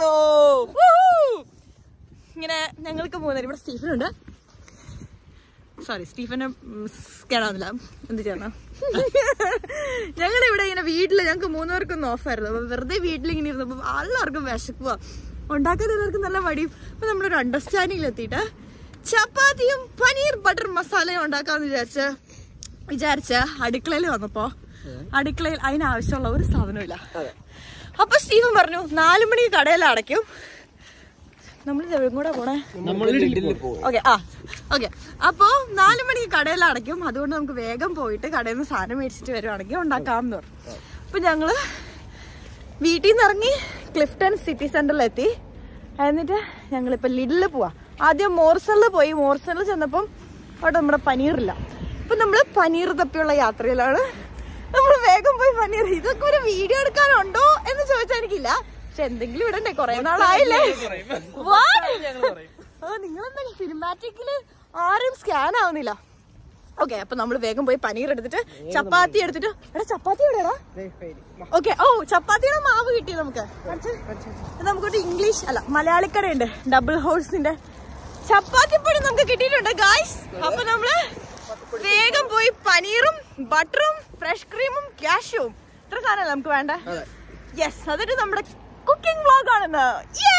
വന്നു Woohoo! ഇങ്ങനെ ഞങ്ങൾക്ക് മൂന്നേരം ഇവിടെ സ്റ്റീഫൻ ഉണ്ട് സോറി സ്റ്റീഫനെ കേടാവുന്നില്ല എന്ത് ചെയ്യണം ഞങ്ങളുടെ ഇവിടെ ഇങ്ങനെ വീട്ടില് ഞങ്ങൾക്ക് മൂന്നുപേർക്കൊന്നും ഓഫായിരുന്നു അപ്പൊ വെറുതെ വീട്ടിൽ ഇങ്ങനെ ഇരുന്നപ്പോ എല്ലാവർക്കും വിശക്കുക ഉണ്ടാക്കാൻ എല്ലാവർക്കും നല്ല മടിയും അപ്പൊ നമ്മളൊരു അണ്ടർസ്റ്റാൻഡിങ്ങിൽ എത്തിയിട്ട് ചപ്പാത്തിയും പനീർ ബട്ടർ മസാലയും ഉണ്ടാക്കാന്ന് വിചാരിച്ച വിചാരിച്ച അടുക്കളയിൽ വന്നപ്പോ അടുക്കളയിൽ അതിനാവശ്യമുള്ള ഒരു സാധനമില്ല അപ്പൊ സ്റ്റീഫൻ പറഞ്ഞു നാലു മണിക്ക് കടയിൽ അടയ്ക്കും നമ്മളിത് എവിടെ കൂടെ പോണേ നമ്മൾ ലിഡിൽ പോകും ഓക്കെ ആ ഓക്കെ അപ്പോ നാലു മണിക്ക് കടയിൽ അടയ്ക്കും അതുകൊണ്ട് നമുക്ക് വേഗം പോയിട്ട് കടയിൽ നിന്ന് സാധനം മേടിച്ചിട്ട് വരുവാണെങ്കിൽ ഉണ്ടാക്കാമെന്ന് പറഞ്ഞു അപ്പൊ ഞങ്ങള് വീട്ടിൽ നിന്ന് ഇറങ്ങി ക്ലിഫ്റ്റൺ സിറ്റി സെന്ററിൽ എത്തി എന്നിട്ട് ഞങ്ങളിപ്പോ ലിഡില് പോവാ ആദ്യം മോർസണിൽ പോയി മോർസണിൽ ചെന്നപ്പം അവിടെ നമ്മുടെ പനീറില്ല അപ്പൊ നമ്മള് പനീർ തപ്പിയുള്ള യാത്രയിലാണ് നമ്മൾ വേഗം പോയി പനീർ ഇതൊക്കെ ഒരു വീഡിയോ എടുക്കാനുണ്ടോ എന്ന് ചോദിച്ചാൽ എനിക്കില്ല പക്ഷെ എന്തെങ്കിലും ഇടണ്ടേ കൊറേ നാളായില്ലേ What? ആ നിങ്ങളെന്താ സിനിമാറ്റിക്കില് ആരും സ്കാൻ ആവുന്നില്ല ഓക്കെ അപ്പൊ നമ്മൾ വേഗം പോയി പനീർ എടുത്തിട്ട് ചപ്പാത്തി എടുത്തിട്ട് എടാ ചപ്പാത്തി എവിടെയാടാ ഓക്കെ ഓ ചപ്പാത്തിയുടെ മാവ് കിട്ടി നമുക്ക് കാണിച്ച്. ഇത് നമുക്കൊരു ഇംഗ്ലീഷ് അല്ല മലയാളിക്കടയുണ്ട് ഡബിൾ ഹോഴ്സിന്റെ ചപ്പാത്തിപ്പൊടി നമുക്ക് കിട്ടിയിട്ടുണ്ട് ഗായ്സ് അപ്പൊ നമ്മള് വേഗം പോയി പനീറും ബട്ടറും ഫ്രഷ് ക്രീമും ക്യാഷും ഇത്ര സാധനമല്ല നമുക്ക് വേണ്ട യെസ് അതൊരു നമ്മുടെ കുക്കിംഗ് വ്ളോഗ് ആണെന്ന്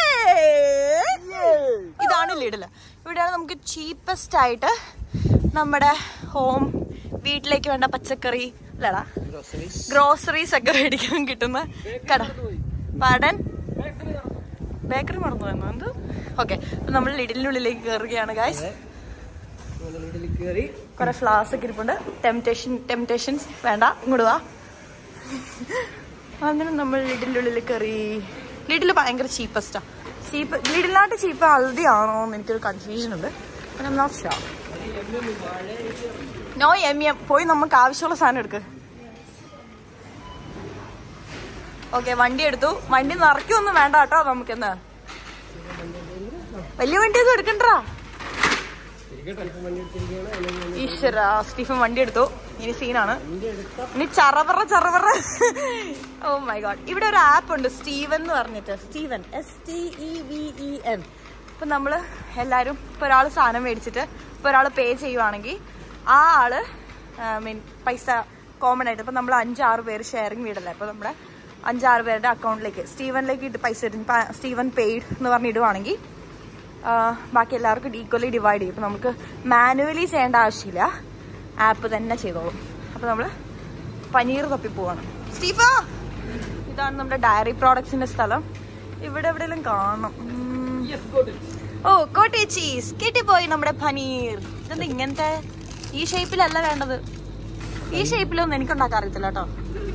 Yay! ഇതാണ് ലിഡില് ഇവിടെയാണ് നമുക്ക് ചീപ്പസ്റ്റ് ആയിട്ട് നമ്മുടെ ഹോം വീട്ടിലേക്ക് വേണ്ട പച്ചക്കറി അല്ലടാ ഗ്രോസറീസ് ഒക്കെ മേടിക്കാൻ കിട്ടുന്ന കട പാടൻ ബേക്കറി മറന്നു വന്നു എന്ത് ഓക്കെ അപ്പൊ നമ്മൾ ലിഡിലിനുള്ളിലേക്ക് കയറുകയാണ് ഗായ്സ് ലിഡിൽ കയറി കുറെ ഫ്ലവേഴ്സ് ഒക്കെ ഇരിപ്പുണ്ട് ടെംപ്റ്റേഷൻ ടെംപ്റ്റേഷൻസ് വേണ്ട ഇങ്ങോട്ട് വാ അങ്ങനെ നമ്മൾ ലിഡിൻ്റെ ഉള്ളിൽ കയറി ലിഡിൽ ഭയങ്കര ചീപ്പസ്റ്റാ ചീപ്പ് ലിഡിലാട്ട് ചീപ്പ് ഹൽദി ആണോ എന്ന് എനിക്കൊരു കൺഫ്യൂഷൻ ഉണ്ട് not sure no M M പോയി നമുക്ക് ആവശ്യമുള്ള സാധനം എടുക്ക് ഓക്കെ വണ്ടി എടുത്തു വണ്ടി നിറയ്ക്കൊന്നും വേണ്ട കേട്ടോ നമുക്കെന്ന് വലിയ വണ്ടിയൊന്നും എടുക്കണ്ടാ ഈശ്വര സ്റ്റീഫൻ വണ്ടി എടുത്തു ഇനി സീനാണ് ഇനി ചറവറ ചറവറ ഓ മൈ ഗോഡ് ഇവിടെ ഒരു ആപ്പ് ഉണ്ട് സ്റ്റീവൻ എന്ന് പറഞ്ഞിട്ട് Steven S T E V E N ഇപ്പൊ നമ്മള് എല്ലാരും ഇപ്പൊ ഒരാൾ സാധനം മേടിച്ചിട്ട് ഇപ്പൊ ഒരാൾ പേ ചെയ്യുവാണെങ്കിൽ ആ ആള് മീൻ പൈസ കോമൺ ആയിട്ട് ഇപ്പൊ നമ്മൾ അഞ്ചാറ് പേര് ഷെയറിംഗ് വീടല്ലേ അപ്പൊ നമ്മുടെ അഞ്ചാറ് പേരുടെ അക്കൗണ്ടിലേക്ക് സ്റ്റീവനിലേക്ക് ഇട്ട് പൈസ ഇടും ഇപ്പൊ സ്റ്റീവൻ പെയ്ഡ് എന്ന് പറഞ്ഞ് ഇടുവാണെങ്കിൽ ആ, ബാക്കി എല്ലാവർക്കും ഈക്വലി ഡിവൈഡ് ചെയ്യും ഇപ്പം നമുക്ക് മാനുവലി ചെയ്യേണ്ട ആവശ്യമില്ല ആപ്പ് തന്നെ ചെയ്തോളും അപ്പം നമ്മൾ പനീർ തപ്പി പോവാണ് സ്റ്റീഫ ഇതാണ് നമ്മുടെ ഡയറി പ്രോഡക്ട്സിന്റെ സ്ഥലം ഇവിടെ എവിടെയെങ്കിലും കാണണം ഉം. ഓ കോട്ടേ ചീസ് കിട്ടിപ്പോയി നമ്മുടെ പനീർ ഇതെന്താ ഇങ്ങനത്തെ ഈ ഷേപ്പിലല്ല വേണ്ടത് ഈ ഷേപ്പിലൊന്നും എനിക്ക് ഉണ്ടാക്കാൻ അറിയത്തില്ല കേട്ടോ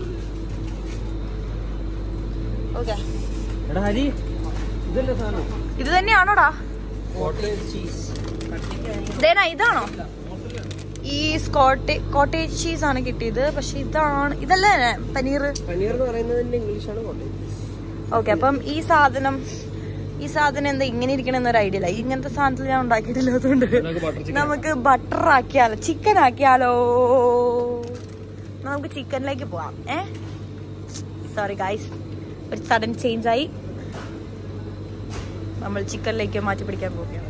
ഓക്കെ എടാ ഹരി ഇതല്ലേ സാധനം ഇത് തന്നെയാണോടാ കോട്ടേജ് ചീസ് ഇതേനാ ഇതാണോ ഈ സ്കോട്ടേ കോട്ടേജ് ചീസ് ആണ് കിട്ടിയത് പക്ഷെ ഇതാണ് ഇതല്ലേ പനീർ പനീർ എന്ന് പറയുന്നതിന്റെ ഇംഗ്ലീഷാണ് കോട്ടേജ് ഓക്കെ അപ്പം ഈ സാധനം ഈ സാധനം എന്താ ഇങ്ങനെ ഇരിക്കണം എന്നൊരു ഐഡിയ ഇല്ല ഇങ്ങനത്തെ സാധനത്തിൽ ഞാൻ ഉണ്ടാക്കിയിട്ടില്ല അതുകൊണ്ട് നമുക്ക് ബട്ടർ ആക്കിയാലോ ചിക്കൻ ആക്കിയാലോ നമുക്ക് ചിക്കനിലേക്ക് പോവാം ഏ സോറി ഗായ്സ് ഒരു സഡൻ ചേഞ്ച് ആയി നമ്മൾ ചിക്കനിലേക്ക് മാറ്റി പിടിക്കാൻ പോവുകയാണ്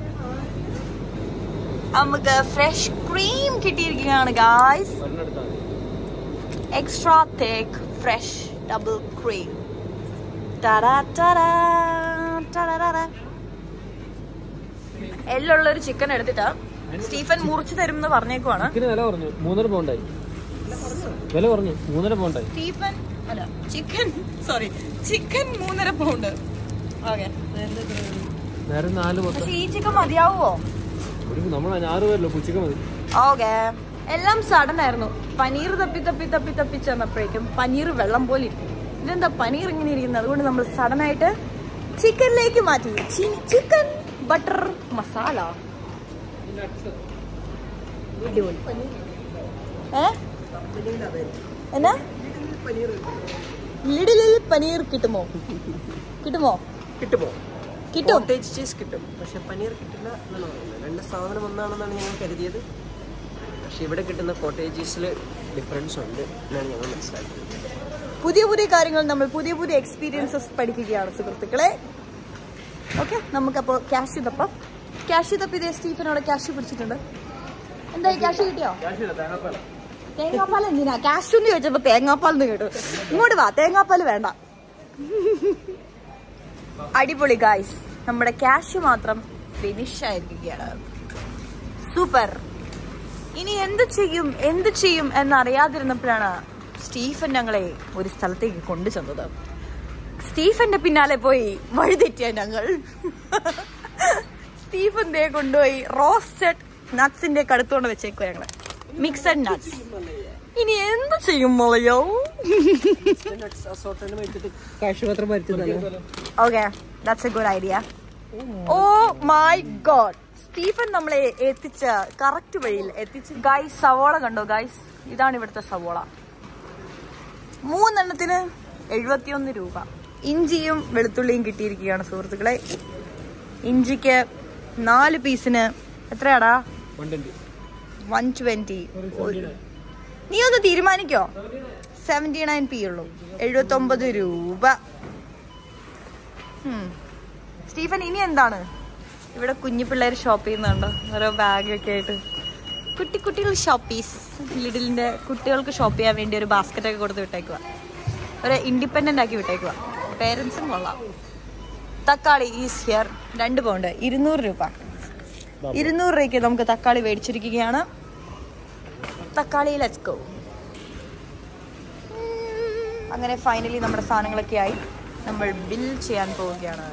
നമുക്ക് ഫ്രഷ് ക്രീം കിട്ടിയിരിക്കുകയാണ് guys extra thick fresh double cream എല്ലുള്ള ഒരു ചിക്കൻ എടുത്തിട്ടാ സ്റ്റീഫൻ മുറിച്ചു തരും എന്ന് പറഞ്ഞേക്കുവാണ് ചിക്കന് വില പറഞ്ഞു മൂന്നര പൗണ്ടായി വില പറഞ്ഞു മൂന്നര പൗണ്ടായി സ്റ്റീഫൻ അല്ല ചിക്കൻ സോറി ചിക്കൻ മൂന്നര പൗണ്ട് ഓക്കെ നേരെ നാല് മൊത്തം പക്ഷെ ഈ ചിക്കൻ മതിയാവോ ഒരു നമ്മൾ ആറ് പേരല്ലോ പുച്ചിക്ക മതി ഓക്കെ എല്ലാം സഡൻ ആയിരുന്നു പനീർ തപ്പി തപ്പി തപ്പി തപ്പി ചെന്നപ്പോഴേക്കും പനീർ വെള്ളം പോലെ ഇരിക്കും ഇതെന്താ പനീർ ഇങ്ങനെ ഇരിക്കുന്നത് അതുകൊണ്ട് നമ്മൾ സഡൻ ആയിട്ട് ചിക്കനിലേക്ക് മാറ്റി ചിക്കൻ ബട്ടർ മസാല അടിപൊളി ഏ എന്നാ ലിഡിലിൽ പനീർ കിട്ടുമോ കിട്ടുമോ കിട്ടുമോ കിട്ടും കോട്ടേജ് ചീസ് കിട്ടും പക്ഷെ പനീർ കിട്ടില്ല എന്നാണ് പറയുന്നത് രണ്ട് സാധനം ഒന്നാണെന്നാണ് ഞങ്ങൾ കരുതിയത് പക്ഷെ ഇവിടെ കിട്ടുന്ന കോട്ടേജ് ചീസിൽ ഡിഫറൻസ് ഉണ്ട് എന്നാണ് ഞങ്ങൾ മനസ്സിലാക്കിയത് പുതിയ പുതിയ കാര്യങ്ങൾ നമ്മൾ പുതിയ പുതിയ എക്സ്പീരിയൻസസ് പഠിക്കുകയാണ് സുഹൃത്തുക്കളെ ഓക്കെ നമുക്കപ്പോൾ ക്യാഷ് തപ്പം ക്യാഷ് തപ്പി ഇതേ സ്റ്റീഫനോട് ക്യാഷ് പിടിച്ചിട്ടുണ്ട് എന്തായി ക്യാഷ് കിട്ടിയോ തേങ്ങാപ്പാൽ എന്തിനാ ക്യാഷ് എന്ന് ചോദിച്ചപ്പോ തേങ്ങാപ്പാൽ എന്ന് കേട്ടു ഇങ്ങോട്ട് വാ തേങ്ങാപ്പാൽ വേണ്ട അടിപൊളി ഗായ്സ് നമ്മുടെ ക്യാഷ് മാത്രം ഫിനിഷ് ആയിരിക്കുകയാണ് സൂപ്പർ ഇനി എന്ത് ചെയ്യും എന്ത് ചെയ്യും എന്നറിയാതിരുന്നപ്പോഴാണ് സ്റ്റീഫൻ ഞങ്ങളെ ഒരു സ്ഥലത്തേക്ക് കൊണ്ടു ചെന്നത് സ്റ്റീഫന്റെ പിന്നാലെ പോയി വഴിതെറ്റിയ ഞങ്ങൾ സ്റ്റീഫൻ ദേ കൊണ്ടുപോയി റോസ്റ്റഡ് നട്ട്സിന്റെ കടുത്തോണ്ട് വെച്ചേക്കുക ഞങ്ങള് മിക്സഡ് നട്ട്സ് ഇനി എന്ത് ചെയ്യും മോളയോ അസോർട്ടന്റ് വെച്ചിട്ട് കാശ് മാത്രം വരുത്തുന്നതാണ് okay that's a good idea oh my god Stephen നമ്മളെ എത്തിച്ച കറക്റ്റ് വഴിയിൽ എത്തിച്ച് ഗൈസ് സവോള കണ്ടോ ഗൈസ് ഇതാണ് ഇവിടുത്തെ സവോള മൂന്നെണ്ണത്തിന് എഴുപത്തിയൊന്ന് രൂപ ഇഞ്ചിയും വെളുത്തുള്ളിയും കിട്ടിയിരിക്കുകയാണ് സുഹൃത്തുക്കളെ ഇഞ്ചിക്ക് നാല് പീസിന് എത്രയാടാ വൺ ട്വന്റി നീ ഒന്ന് തീരുമാനിക്കോ സെവന്റി നയൻ പി ഉള്ളൂ എഴുപത്തി ഒമ്പത് രൂപ ഉം. സ്റ്റീഫൻ ഇനി എന്താണ് ഇവിടെ കുഞ്ഞു പിള്ളേർ ഷോപ്പ് ചെയ്യുന്നുണ്ടോ ഓരോ ബാഗൊക്കെ ആയിട്ട് കുട്ടി കുട്ടികൾ ഷോപ്പീസ് ലിഡിലിന്റെ കുട്ടികൾക്ക് ഷോപ്പ് ചെയ്യാൻ വേണ്ടി ഒരു ബാസ്ക്കറ്റ് ഒക്കെ കൊടുത്ത് വിട്ടേക്കുക ഒരു ഇൻഡിപെൻഡന്റ് ആക്കി വിട്ടേക്കുക പേരൻസും കൊള്ളാം തക്കാളി ഈസ് ഹിയർ രണ്ട് പൗണ്ട് ഇരുന്നൂറ് രൂപ ഇരുന്നൂറ് രൂപയ്ക്ക് നമുക്ക് തക്കാളി മേടിച്ചിരിക്കുകയാണ് തക്കാളി ലെറ്റ്സ് ഗോ അങ്ങനെ ഫൈനലി നമ്മുടെ സാധനങ്ങളൊക്കെ ആയി നമ്മൾ ബിൽ ചെയ്യാൻ പോവുകയാണ്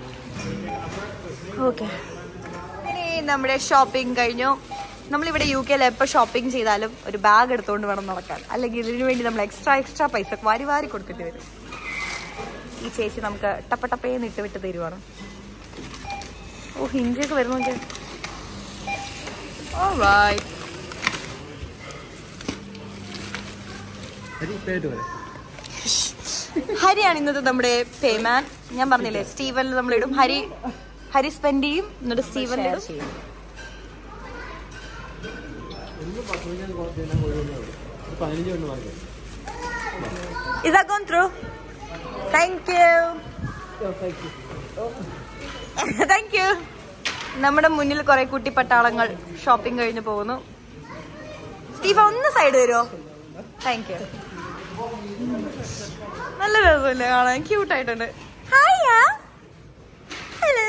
ഓക്കെ ഇനി നമ്മുടെ ഷോപ്പിംഗ് കഴിഞ്ഞു നമ്മളിവിടെ യു കെയിൽ എപ്പോൾ ഷോപ്പിംഗ് ചെയ്താലും ഒരു ബാഗ് എടുത്തുകൊണ്ട് വേണം നടക്കാൻ അല്ലെങ്കിൽ ഇതിനു വേണ്ടി നമ്മൾ എക്സ്ട്രാ എക്സ്ട്രാ പൈസ വാരി വാരി കൊടുക്കേണ്ടി വരും ഈ ചേച്ചി നമുക്ക് ടപ്പ ടപ്പേന്ന് ഇട്ട് വിട്ട് തരുവാണ് ഓ ഹിന്ദിയൊക്കെ വരുന്നു നോക്കിയാ Alright. ഹരിയാണ് ഇന്നത്തെ നമ്മുടെ പേമാൻ ഞാൻ പറഞ്ഞില്ലേ സ്റ്റീവനിൽ നമ്മളിടും ഹരി ഹരി സ്പെൻഡ് ചെയ്യും എന്നിട്ട് സ്റ്റീവനിൽ ഇടും പതിനഞ്ച് കൊണ്ട് വാങ്ങി Is that gone through? Thank you. Thank you. നമ്മുടെ മുന്നിൽ കുറെ കുട്ടി പട്ടാളങ്ങൾ ഷോപ്പിംഗ് കഴിഞ്ഞ് പോകുന്നു സ്റ്റീഫ ഒന്ന് സൈഡ് വരുമോ താങ്ക് യു നല്ല രസമില്ലേ കാണാൻ ക്യൂട്ട് ആയിട്ടുണ്ട് hi hello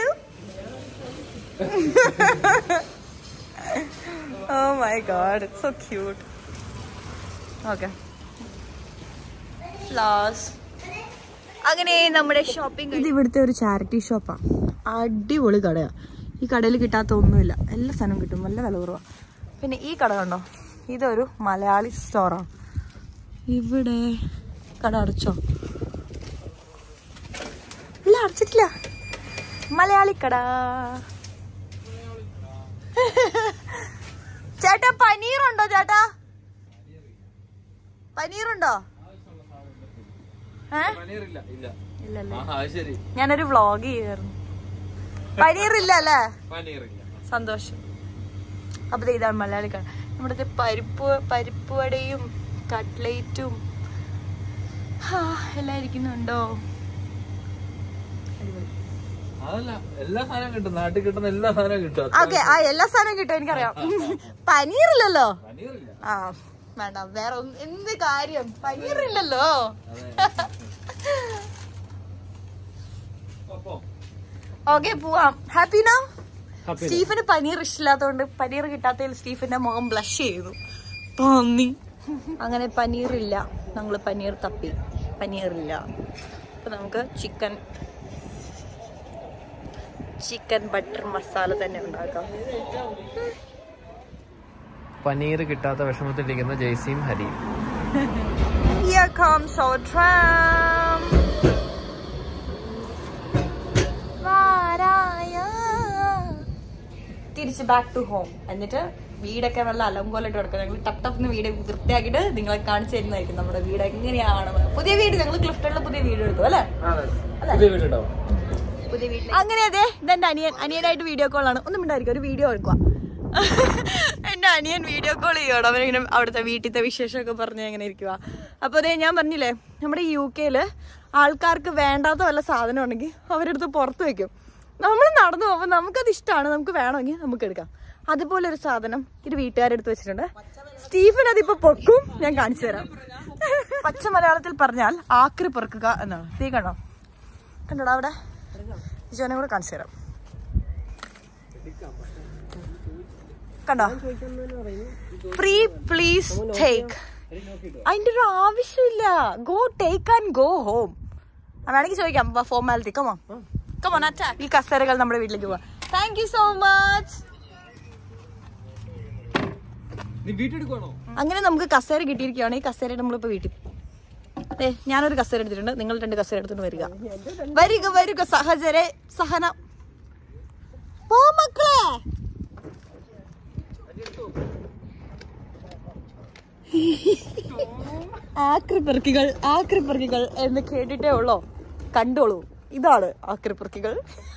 oh my god it's so cute okay flowers അങ്ങനെ നമ്മുടെ ഷോപ്പിംഗ് ഇത് ഇവിടുത്തെ ഒരു ചാരിറ്റി ഷോപ്പാണ് അടിപൊളി കടയാ ഈ കടയിൽ കിട്ടാത്ത ഒന്നുമില്ല എല്ലാ സാധനവും കിട്ടും നല്ല വില കുറവാ പിന്നെ ഈ കട കണ്ടോ ഇതൊരു മലയാളി സ്റ്റോറാണ് ഇവിടെ കട അടച്ചോ ഇല്ല അടച്ചിട്ടില്ല മലയാളി കട ചേട്ടാ പനീറുണ്ടോ ചേട്ടാ പനീറുണ്ടോ ഏ പനീറില്ല ഇല്ല ഇല്ലല്ലേ ആ ശരി ഞാനൊരു വ്ളോഗ് ചെയ്യായിരുന്നു പനീറില്ല അല്ലേ പനീറില്ല സന്തോഷം അപ്പൊ ദേ ഇതാണ് മലയാളി കട ഇവിടുത്തെ പരിപ്പ് പരിപ്പ് വടയും കട്ട്ലേറ്റും ഹാ, എല്ലാം ഇരിക്കുന്നുണ്ടോ അതല്ല എല്ലാ സാധനവും കിട്ടും നാട്ടിൽ കിട്ടുന്ന എല്ലാ സാധനവും കിട്ടും ഓക്കെ ആ എല്ലാ സാധനവും കിട്ടും എനിക്കറിയാം പനീറില്ലല്ലോ പനീറില്ല ആ വേണ്ട വേറെ ഒന്ന് എന്ത് കാര്യം പനീറില്ലല്ലോ അപ്പൊ ഓക്കെ പോവാം ഹാപ്പി നോ Happy now. സ്റ്റീഫന് പനീർ ഇഷ്ടമില്ലാത്തതുകൊണ്ട് പനീർ കിട്ടാത്തതിൽ സ്റ്റീഫന്റെ മുഖം ബ്ലഷ് ചെയ്തു പന്നി അങ്ങനെ പനീറില്ല നമ്മൾ പനീർ തപ്പി പനീറില്ല അപ്പൊ നമുക്ക് ചിക്കൻ ചിക്കൻ ബട്ടർ മസാല തന്നെ ഉണ്ടാക്കാം പനീർ കിട്ടാത്ത വിഷമത്തിലിരിക്കുന്ന ജയ്സിയും ഹരിയും Here comes our tram. വാരായ. തിരിച്ച് ബാക്ക് ടു ഹോം എന്നിട്ട് വീടൊക്കെ നല്ല അലങ്കോലായിട്ട് കിടക്കുക ഞങ്ങൾ ടപ്പ് ടപ്പ് വീട് വൃത്തിയാക്കിയിട്ട് നിങ്ങളെ കാണിച്ചു തരുന്നതായിരിക്കും നമ്മുടെ വീട് എങ്ങനെയാണെന്ന് പുതിയ വീട് ഞങ്ങൾ ക്ലിഫ്റ്റുള്ള പുതിയ വീട് എടുത്തു അല്ലേ പുതിയ വീട്ടുണ്ടാവും പുതിയ വീട്ടിൽ അങ്ങനെ അതെ ഇതെന്റെ അനിയൻ അനിയനായിട്ട് വീഡിയോ കോളാണ് ഒന്നും ഉണ്ടായിരിക്കും ഒരു വീഡിയോ എടുക്കുക എന്റെ അനിയൻ വീഡിയോ കോൾ ചെയ്യണം അവനിങ്ങനെ അവിടുത്തെ വീട്ടിലത്തെ വിശേഷമൊക്കെ പറഞ്ഞ് അങ്ങനെ ഇരിക്കുക അപ്പോൾ അതെ ഞാൻ പറഞ്ഞില്ലേ നമ്മുടെ യു കെയിൽ ആൾക്കാർക്ക് വേണ്ടാത്ത വല്ല സാധനം ഉണ്ടെങ്കിൽ അവരെടുത്ത് പുറത്ത് വെക്കും നമ്മൾ നടന്നു പോകുമ്പോൾ നമുക്കത് ഇഷ്ടമാണ് നമുക്ക് വേണമെങ്കിൽ നമുക്ക് എടുക്കാം അതുപോലെ ഒരു സാധനം ഇത് വീട്ടുകാരെടുത്ത് വെച്ചിട്ടുണ്ട് സ്റ്റീഫൻ അതിപ്പോ പൊക്കും ഞാൻ കാണിച്ചു തരാം പച്ച മലയാളത്തിൽ പറഞ്ഞാൽ ആക്രി പെറുക്കുക എന്നാണ് തീ കണ്ടോ കണ്ടോടാ അവിടെ ജോനെ കൂടെ കാണിച്ചു തരാം കണ്ടോ ഫ്രീ പ്ലീസ് ടേക്ക് അതിന്റെ ഒരു ആവശ്യമില്ല go take and go home വേണമെങ്കിൽ ചോദിക്കാം ഫോർമാലിറ്റി കമോ കമോൺ അറ്റാക്ക് ഈ കസേരകൾ നമ്മുടെ വീട്ടിലേക്ക് പോവാം താങ്ക് യു സോ മച്ച് നീ വീട്ടെടുക്കണോ അങ്ങനെ നമുക്ക് കസേര കിട്ടിയിരിക്കുകയാണ് ഈ കസേര നമ്മളിപ്പോ വീട്ടിൽ ഏ ഞാനൊരു കസേര എടുത്തിട്ടുണ്ട് നിങ്ങൾ രണ്ട് കസേര എടുത്തിട്ട് വരിക വരിക വരിക സഹചരെ സഹന പോ മക്കളെ ആക്രിപ്പെറുക്കികൾ ആക്രിപ്പെറുക്കികൾ എന്ന് കേട്ടിട്ടേ ഉള്ളോ കണ്ടോളൂ ഇതാണ് ആക്രിപ്പെറുക്കികൾ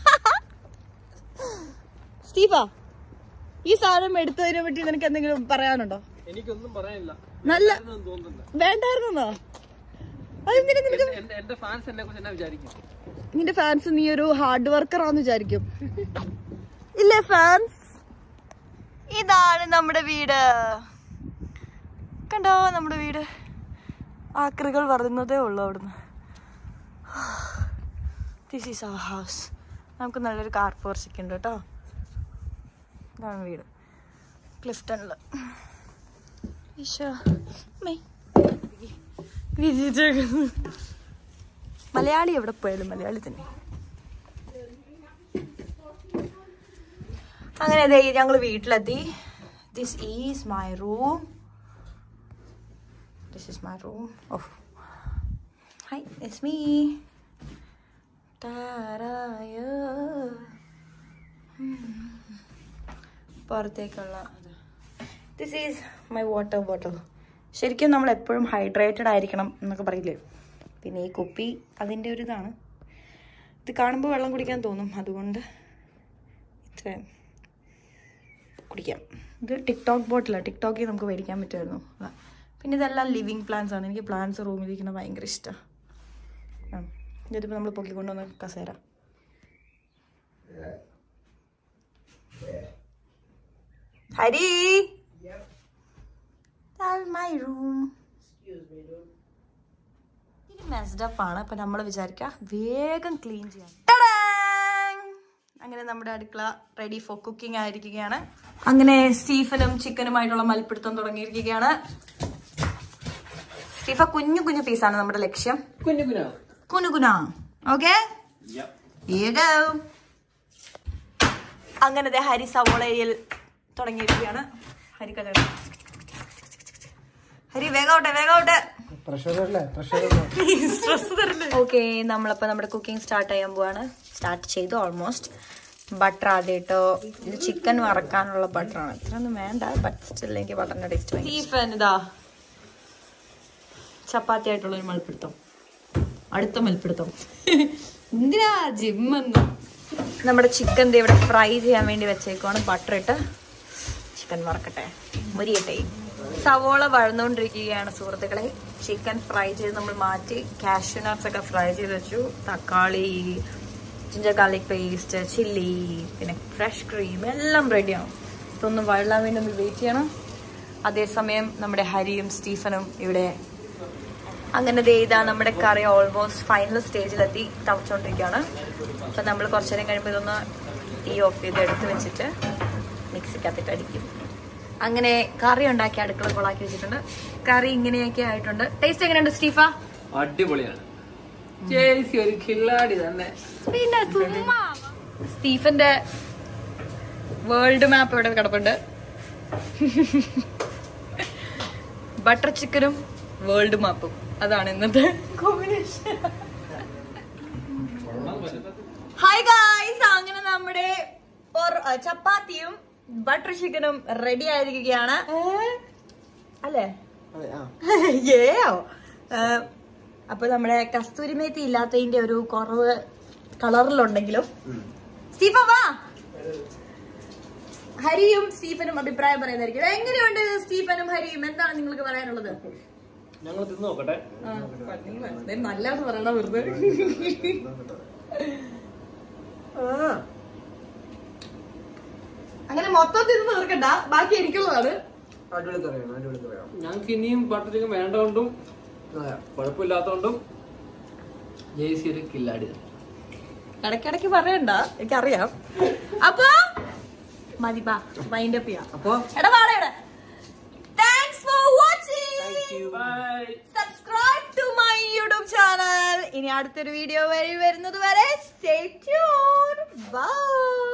സ്റ്റീഫ ഈ സാധനം എടുത്തതിനെ പറ്റി നിനക്ക് എന്തെങ്കിലും പറയാനുണ്ടോ എനിക്കൊന്നും പറയാനില്ല നല്ല തോന്നുന്നില്ല വേണ്ടായിരുന്നോ അതെന്തിനാ നിനക്ക് എന്റെ എന്റെ ഫാൻസ് എന്നെ കുറിച്ച് എന്നാ വിചാരിക്കും നിന്റെ ഫാൻസ് നീ ഒരു ഹാർഡ് വർക്കർ ആന്ന് വിചാരിക്കും ഇല്ലേ ഫാൻസ് ഇതാണ് നമ്മുടെ വീട് കണ്ടോ നമ്മുടെ വീട് ആക്രികൾ വരുന്നതേ ഉള്ളൂ അവിടുന്ന് ദിസ് ഈസ് അവർ ഹൗസ് നമുക്ക് നല്ലൊരു കാർ പോർച്ചൊക്കെ ഉണ്ട് കേട്ടോ ഇതാണ് വീട് ക്ലിഫ്റ്റണിൽ ഈശോ മേ വിജയിച്ചേക്കുന്നു മലയാളി എവിടെ പോയാലും മലയാളി തന്നെ അങ്ങനെ അതെ ഞങ്ങൾ വീട്ടിലെത്തി this is my room this is my room oh hi it's me പുറത്തേക്കുള്ള this is my water bottle ശരിക്കും നമ്മൾ എപ്പോഴും ഹൈഡ്രേറ്റഡ് ആയിരിക്കണം എന്നൊക്കെ പറയില്ലേ പിന്നെ ഈ കുപ്പി അതിൻ്റെ ഒരു ഇതാണ് ഇത് കാണുമ്പോൾ വെള്ളം കുടിക്കാൻ തോന്നും അതുകൊണ്ട് ഇത്രയും കുടിക്കാം ഇത് ടിക്ടോക്ക് ബോട്ടിലാണ് ടിക്ടോക്കിൽ നമുക്ക് മേടിക്കാൻ പറ്റുമായിരുന്നു അതാ. പിന്നെ ഇതെല്ലാം ലിവിങ് പ്ലാന്റ്സ് ആണ് എനിക്ക് പ്ലാന്റ്സ് റൂമിലിരിക്കുന്നത് ഭയങ്കര ഇഷ്ടമാണ് ഇതിപ്പോൾ നമ്മൾ പൊക്കിക്കൊണ്ടുവന്ന കസേര Hari my room messed up ആണ് അപ്പൊ നമ്മൾ വിചാരിക്കുക വേഗം ക്ലീൻ ചെയ്യാം ടടാങ്! അങ്ങനെ നമ്മുടെ അടുക്കള റെഡി ഫോർ കുക്കിംഗ് ആയിരിക്കുകയാണ് അങ്ങനെ സ്റ്റീഫനും ചിക്കനുമായിട്ടുള്ള മൽപ്പിടുത്തം തുടങ്ങിയിരിക്കുകയാണ് സ്റ്റീഫ കുഞ്ഞു കുഞ്ഞു പീസാണ് നമ്മുടെ ലക്ഷ്യം കുഞ്ഞു കുഞ്ഞാ കുനുകുന ഓക്കെ അങ്ങനെ ദേ ഹരി സവോളയിൽ തുടങ്ങിയിരിക്കുകയാണ് ഹരി കഥ ഹരി വേഗോട്ടെ വേഗോട്ടെ ഓക്കെ നമ്മളപ്പോ നമ്മുടെ കുക്കിംഗ് സ്റ്റാർട്ട് ചെയ്യാൻ പോവാണ് സ്റ്റാർട്ട് ചെയ്തു ഓൾമോസ്റ്റ് ബട്ടർ ആദ്യം ഇട്ടോ ഇത് ചിക്കൻ വറക്കാനുള്ള ബട്ടറാണ് ഇത്രയൊന്നും വേണ്ട ബട്ട് സ്റ്റിൽ എനിക്ക് ബട്ടറിന്റെ ടേസ്റ്റ് സ്റ്റീഫൻ ഇതാ ചപ്പാത്തി ആയിട്ടുള്ള ഒരു മൽപ്പിടുത്തം അടുത്ത മൽപ്പിടുത്തം എന്തിനാ ജിമ്മെന്ന് നമ്മുടെ ചിക്കൻ ഇവിടെ ഫ്രൈ ചെയ്യാൻ വേണ്ടി വെച്ചേക്കുവാണ് ബട്ടർ ഇട്ട് ചിക്കൻ വറക്കട്ടെ മുരിയട്ടെ സവോള വഴന്നുകൊണ്ടിരിക്കുകയാണ് സുഹൃത്തുക്കളെ ചിക്കൻ ഫ്രൈ ചെയ്ത് നമ്മൾ മാറ്റി കാഷ്യൂ നട്ട്സ് ഒക്കെ ഫ്രൈ ചെയ്ത് വെച്ചു തക്കാളി ജിഞ്ചർ ഗാർലിക് പേസ്റ്റ് ചില്ലി പിന്നെ ഫ്രഷ് ക്രീം എല്ലാം റെഡിയാണ് ഇതൊന്നും വഴലാൻ വേണ്ടി ഒന്ന് വെയിറ്റ് ചെയ്യണം അതേസമയം നമ്മുടെ ഹരിയും സ്റ്റീഫനും ഇവിടെ അങ്ങനെ ദേ ഇതാ നമ്മുടെ കറി ഓൾമോസ്റ്റ് ഫൈനൽ സ്റ്റേജിലെത്തി തളച്ചുകൊണ്ടിരിക്കുകയാണ് അപ്പം നമ്മൾ കുറച്ചു നേരം കഴിയുമ്പോൾ ഇതൊന്ന് തീ ഓഫ് ചെയ്ത് എടുത്ത് വെച്ചിട്ട് മിക്സിക്കകത്തിട്ട് അടിക്കും അങ്ങനെ കറി ഉണ്ടാക്കി അടുക്കള കൊളാക്കി വെച്ചിട്ടുണ്ട് കറി ഇങ്ങനെയൊക്കെ ആയിട്ടുണ്ട് ടേസ്റ്റ് എങ്ങനെയുണ്ട് സ്റ്റീഫ അടിപൊളിയാണ് ചേച്ചി ഒരു കില്ലാടി തന്നെ പിന്നെ ചുമ്മാ സ്റ്റീഫന്റെ വേൾഡ് മാപ്പ് ഇവിടെ കിടപ്പുണ്ട് ബട്ടർ ചിക്കനും വേൾഡ് മാപ്പും അതാണ് ഇന്നത്തെ കോമ്പിനേഷൻ ഹായ് ഗായ്സ് അങ്ങനെ നമ്മുടെ പൊറ- അഹ് ചപ്പാത്തിയും ബട്ടർ ചിക്കനും റെഡി ആയിരിക്കുകയാണ് അല്ലേ ഏയോ ഏഹ്, അപ്പൊ നമ്മുടെ കസ്തൂരി മേത്തി ഇല്ലാത്തതിന്റെ ഒരു കുറവ് കളറിലുണ്ടെങ്കിലും സ്റ്റീഫ വാ ഹരിയും സ്റ്റീഫനും അഭിപ്രായം പറയുന്നതായിരിക്കും എങ്ങനെയുണ്ട് സ്റ്റീഫനും ഹരിയും എന്താണ് നിങ്ങൾക്ക് പറയാനുള്ളത് ഞങ്ങൾ തിന്നു നോക്കട്ടെ ആ, നല്ലതെന്ന് പറയണ വെറുതെ ആ അങ്ങനെ മൊത്തം തിന്ന് തീർക്കണ്ട ബാക്കി എനിക്കുള്ളതാണ് അടിപൊളി കറിയാണ് അടിപൊളി കറിയാണ് ഞങ്ങൾക്ക് ഇനിയും ബട്ടർ ചിക്കൻ വേണ്ടതുകൊണ്ടും അതെ കുഴപ്പമില്ലാത്തതുകൊണ്ടും ജെ സി ഒരു കില്ലാടി തന്നെ ഇടയ്ക്കിടയ്ക്ക് പറയണ്ട എനിക്കറിയാം അപ്പൊ മതി ബാ മൈൻഡ് അപ്പ് ചെയ്യാം അപ്പൊ എടാ വാടയുടെ thanks for watching bye subscribe to my YouTube channel ഇനി അടുത്തൊരു വീഡിയോ വഴി വരുന്നത് വരെ സ്റ്റേ ട്യൂൺ ബൈ